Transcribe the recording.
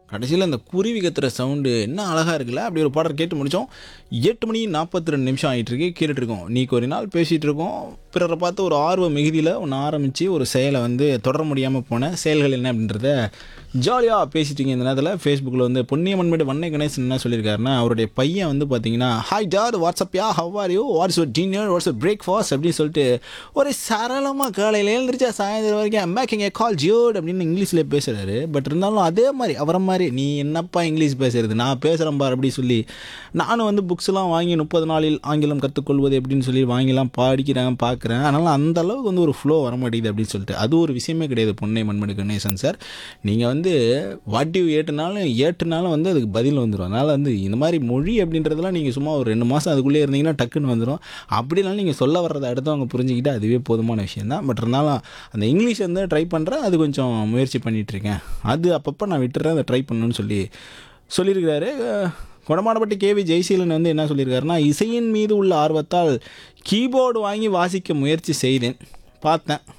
கடைசியில் அந்த குருவி கத்துற சவுண்டு என்ன அழகாக இருக்குல்ல அப்படி ஒரு பாடல் கேட்டு முடித்தோம் எட்டு மணி நாற்பத்தி ரெண்டு நிமிஷம் ஆகிட்டு இருக்கு கேட்டுட்டு இருக்கோம் நீக்கு ஒரு நாள் பேசிகிட்டு இருக்கோம் பிறரை பார்த்து ஒரு ஆர்வ மிகுதியில் ஒன்று ஆரம்பித்து ஒரு செயலை வந்து தொடர முடியாமல் போன செயல்கள் என்ன அப்படின்றத ஜாலியாக பேசிட்டீங்க இந்த நேரத்தில் ஃபேஸ்புக்கில் வந்து பொன்னியமன்மேடு வண்ணை கணேசன் என்ன சொல்லியிருக்காருன்னா அவருடைய பையன் வந்து பார்த்தீங்கன்னா ஹாய் ஜார் what's up ya how are you what's ஒரு டின்னர் வாட்ஸ் ஒரு பிரேக்ஃபாஸ்ட் அப்படின்னு சொல்லிட்டு ஒரு சரளமாக காலையில் எழுந்திரிச்சா சாயந்தரம் வரைக்கும் மேக்கிங் ஏ கால் ஜியோட் அப்படின்னு இங்கிலீஷில் பேசுகிறாரு பட் இருந்தாலும் அதே மாதிரி அவரை மாதிரி நீ என்னப்பா இங்கிலீஷ் பேசுறது நான் பேசுகிறேன் பார் அப்படி சொல்லி நானும் வந்து புக்ஸ்லாம் வாங்கி முப்பது நாளில் ஆங்கிலம் கற்றுக்கொள்வது எப்படின்னு சொல்லி வாங்கிலாம் படிக்கிறேன் பார்க்குறேன் அதனால் அந்த அளவுக்கு வந்து ஒரு ஃப்ளோ வர மாட்டேங்குது அப்படின்னு சொல்லிட்டு அது ஒரு விஷயமே கிடையாது பொன்னை மண்மணி கணேசன் சார் நீங்கள் வந்து வாட்டி ஏட்டுனாலும் ஏட்டுனாலும் வந்து அதுக்கு பதில் வந்துடும் அதனால் வந்து இந்த மாதிரி மொழி அப்படின்றதெல்லாம் நீங்கள் சும்மா ஒரு ரெண்டு மாதம் அதுக்குள்ளே இருந்தீங்கன்னா டக்குன்னு வந்துடும் அப்படினாலும் நீங்கள் சொல்ல வர்றதை அடுத்தவங்க புரிஞ்சுக்கிட்டு அதுவே போதுமான விஷயம் தான் பட் இருந்தாலும் அந்த இங்கிலீஷ் வந்து ட்ரை பண்ணுறேன் அது கொஞ்சம் முயற்சி பண்ணிகிட்ருக்கேன் அது அப்பப்போ நான் விட்டுறேன் அதை ட்ரை பண்ணணும்னு சொல்லி சொல்லியிருக்கிறாரு அஹ், கொடமாடப்பட்டி கேவி ஜெய்சீலன் வந்து என்ன சொல்லியிருக்காருன்னா இசையின் மீது உள்ள ஆர்வத்தால் கீபோர்டு வாங்கி வாசிக்க முயற்சி செய்தேன் பார்த்தேன்